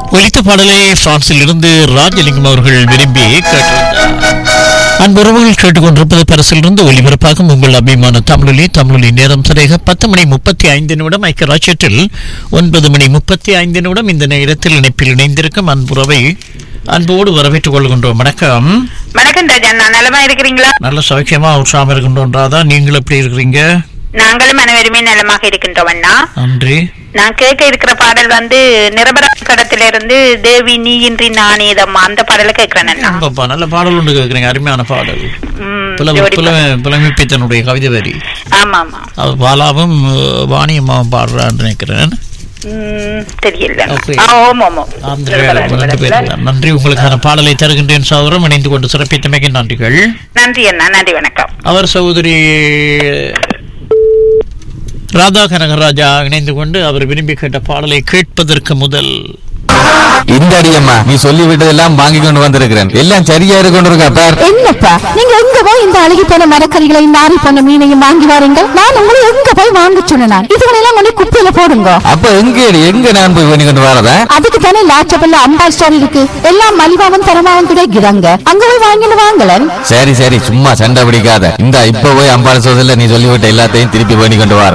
ஒலித்த பாடலை பிரான்சில் இருந்து ராஜலிங்கம் அவர்கள் விரும்பி கேட்டிருந்தார் அன்புறவுகள் கேட்டுக்கொண்டிருப்பது பரிசிலிருந்து ஒலிபரப்பாகும் உங்கள் அபிமான தமிழொலி தமிழொலி நேரம் சரியாக பத்து மணி முப்பத்தி ஐந்து நிமிடம் ஐக்கிய ராஜ்யத்தில் ஒன்பது மணி முப்பத்தி ஐந்து நிமிடம் இந்த நேரத்தில் இணைப்பில் இணைந்திருக்கும் அன்புறவை அன்போடு வரவேற்றுக் கொள்கின்றோம் வணக்கம் வணக்கம் ராஜா நான் நலமா இருக்கிறீங்களா நல்ல சௌக்கியமா உற்சாகம் இருக்கின்றோம் ராதா நீங்கள் எப்படி இருக்கிறீங்க நாங்களும் அனைவருமே நலமாக இருக்கின்றோம் அண்ணா நன்றி நான் கேட்க இருக்கிற பாடல் வந்து நிரபராஜ் கடத்தில இருந்து தேவி நீ இன்றி நானேதம் அந்த பாடலை கேட்கிறேன் அண்ணா பாப்பா நல்ல பாடல் ஒன்று கேட்குறீங்க அருமையான பாடல் ம், புல ஜோடி புல புலமைப்பித்தனுடைய கவிதை வரி பா- ஆமா ஆமா அது பாலாவும் அஹ், வாணியம்மாவும் பாடுறான்னு நினைக்கிறேன் ம், தெரியல Okay. ஆ, ஓம் ஓம் ஓம். அந்த நிரபராஜ் ரெண்டு பேர் படத்துல. தான். நன்றி உங்களுக்கான பாடலை தருகின்றேன் சகோதரம் இணைந்து கொண்டு சிறப்பித்தமைக்கு நன்றிகள் நன்றி அண்ணா நன்றி வணக்கம் அவர் சகோதரி ராதா கனகராஜா இணைந்து கொண்டு அவர் விரும்பி கேட்ட பாடலை கேட்பதற்கு முதல் இந்த அடியம்மா நீ சொல்லி விட்டதெல்லாம் வாங்கி கொண்டு வந்திருக்கிறேன் எல்லாம் சரியா இருக்கு கொண்டு இருக்கா பார் என்னப்பா நீங்க எங்க போய் இந்த அழுகி போன மரக்கறிகளை நாரி போன மீனையும் வாங்கி வாருங்கள் நான் உங்களை எங்க போய் வாங்க சொன்னேன் இதுகளெல்லாம் கொண்டு குப்பையில போடுங்க அப்ப எங்க எங்க நான் போய் பண்ணி கொண்டு வரதா அதுக்கு தானே லாச்சபல்ல அம்பாள் ஸ்டோர் இருக்கு எல்லாம் மலிவாவும் தரமாவும் கிடைக்கிறாங்க அங்க போய் வாங்கிட்டு வாங்கலன் சரி சரி சும்மா சண்டை பிடிக்காத இந்த இப்ப போய் அம்பாள் சோதல நீ சொல்லிவிட்ட எல்லாத்தையும் திருப்பி பண்ணி கொண்டு வர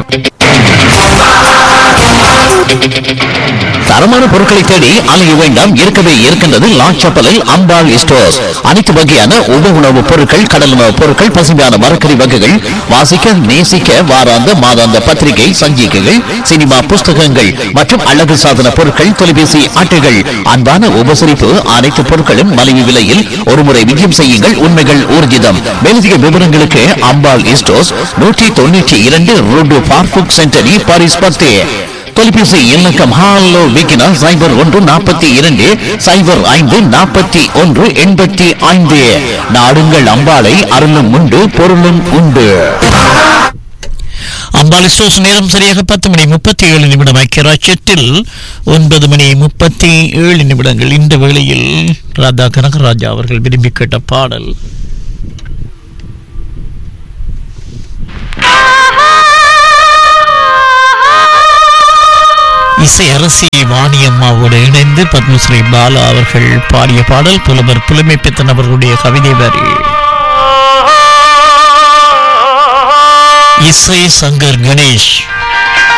தரமான பொருட்களை தேடி அலைய வேண்டாம் இருக்கவே இருக்கின்றது லாச்சப்பலில் அம்பாள் ஸ்டோர்ஸ் அனைத்து வகையான உப உணவுப் பொருட்கள் கடல் உணவுப் பொருட்கள் பசுமையான மரக்கறி வகைகள் வாசிக்க நேசிக்க வாராந்த மாதாந்த பத்திரிகை சஞ்சிகைகள் சினிமா புஸ்தகங்கள் மற்றும் அழகு சாதன பொருட்கள் தொலைபேசி அட்டைகள் அன்பான உபசரிப்பு அனைத்து பொருட்களும் மலிவு விலையில் ஒருமுறை விஜயம் செய்யுங்கள் உண்மைகள் ஊர்ஜிதம் மேலதிக விவரங்களுக்கு அம்பாள் ஸ்டோர்ஸ் நூற்றி தொண்ணூற்றி இரண்டு ரோடு பார்புக் சென்டரி பாரிஸ் பத்து தொலைபேசி இலக்கம் ஹாலோ விக்கினா சைபர் ஒன்று நாற்பத்தி இரண்டு சைபர் ஐந்து நாற்பத்தி ஒன்று எண்பத்தி ஐந்து நாடுங்கள் அம்பாளை அருளும் உண்டு பொருளும் உண்டு அம்பாலி ஸ்டோர்ஸ் நேரம் சரியாக பத்து மணி முப்பத்தி ஏழு நிமிடம் ஐக்கிய ராஜ்யத்தில் ஒன்பது மணி முப்பத்தி ஏழு நிமிடங்கள் இந்த வேளையில் ராதா கனகராஜா அவர்கள் விரும்பி கேட்ட பாடல் இசை அரசி வாணியம்மாவோடு இணைந்து பத்மஸ்ரீ பாலா அவர்கள் பாடிய பாடல் புலவர் புலமை பித்தன் அவர்களுடைய கவிதை வரி இசை சங்கர் கணேஷ்